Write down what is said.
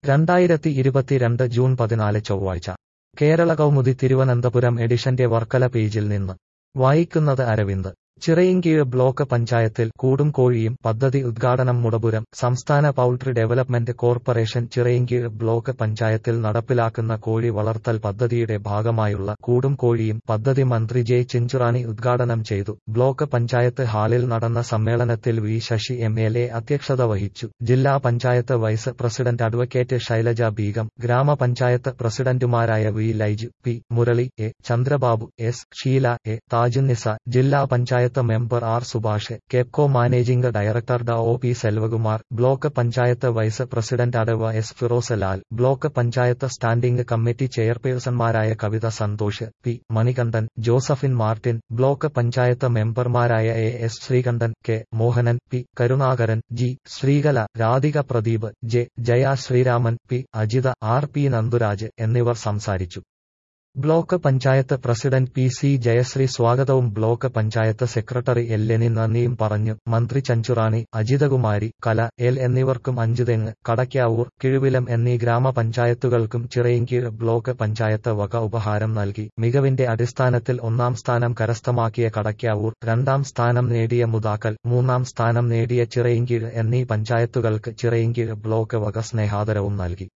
രണ്ടായിരത്തി ഇരുപത്തിരണ്ട് ജൂൺ പതിനാല് ചൊവ്വാഴ്ച കേരള കൗമുദി തിരുവനന്തപുരം എഡിഷന്റെ വർക്കല പേജിൽ നിന്ന് വായിക്കുന്നത് അരവിന്ദ് ചിറയിൻകീഴ് ബ്ലോക്ക് പഞ്ചായത്തിൽ കൂടും കോഴിയും പദ്ധതി ഉദ്ഘാടനം മുടപുരം സംസ്ഥാന poultry development corporation Chirayinkeezhu block പഞ്ചായത്തിൽ നടപ്പിലാക്കുന്ന കോഴി വളർത്തൽ പദ്ധതിയുടെ ഭാഗമായുള്ള കൂടും കോഴിയും പദ്ധതി മന്ത്രി ജെ ചിഞ്ചുറാണി ഉദ്ഘാടനം ചെയ്തു ബ്ലോക്ക് പഞ്ചായത്ത് ഹാളിൽ നടന്ന സമ്മേളനത്തിൽ V Sasi M L A അധ്യക്ഷത വഹിച്ചു ജില്ലാ panchayat vice president advocate Shailaja Beegum ഗ്രാമപഞ്ചായത്ത് പ്രസിഡന്റുമാരായ V Laiju P Murali A Chandrababu S Sheela A Thajunnisa ജില്ലാ panchayat panchayat member R Subhash Kepco managing director ഡ O P Selvakumar block panchayat vice president അടവ S Firoz Lal block panchayat standing committee ചെയർപേഴ്സൺമാരായ കവിത സന്തോഷ് പി മണികണ്ഠൻ ജോസഫിൻ മാർട്ടിൻ ബ്ലോക്ക് പഞ്ചായത്ത് മെമ്പർമാരായ A S Sreekantan K Mohanan P Karunakaran G Sreekala Radhika Pradeep J Jaya Sreeraman P Ajitha R P Nandhuraj എന്നിവർ സംസാരിച്ചു block panchayat president P C Jayashree സ്വാഗതവും block panchayat secretary L Leni നന്ദിയും പറഞ്ഞു മന്ത്രി ചഞ്ചുറാണി അജിതകുമാരി കല എൽ എന്നിവർക്കും അഞ്ചുതെങ്ങ് കടയ്ക്കാവൂർ കിഴുവിലം എന്നീ ഗ്രാമപഞ്ചായത്തുകൾക്കും ചിറയിൻകീഴ് ബ്ലോക്ക് പഞ്ചായത്ത് വക ഉപഹാരം നൽകി മികവിന്റെ അടിസ്ഥാനത്തിൽ ഒന്നാം സ്ഥാനം കരസ്ഥമാക്കിയ കടയ്ക്കാവൂർ രണ്ടാം സ്ഥാനം നേടിയ മുതാക്കൽ മൂന്നാം സ്ഥാനം നേടിയ ചിറയിൻകീഴ് എന്നീ പഞ്ചായത്തുകൾക്ക് ചിറയിൻകീഴ് ബ്ലോക്ക് വക സ്നേഹാദരവും നൽകി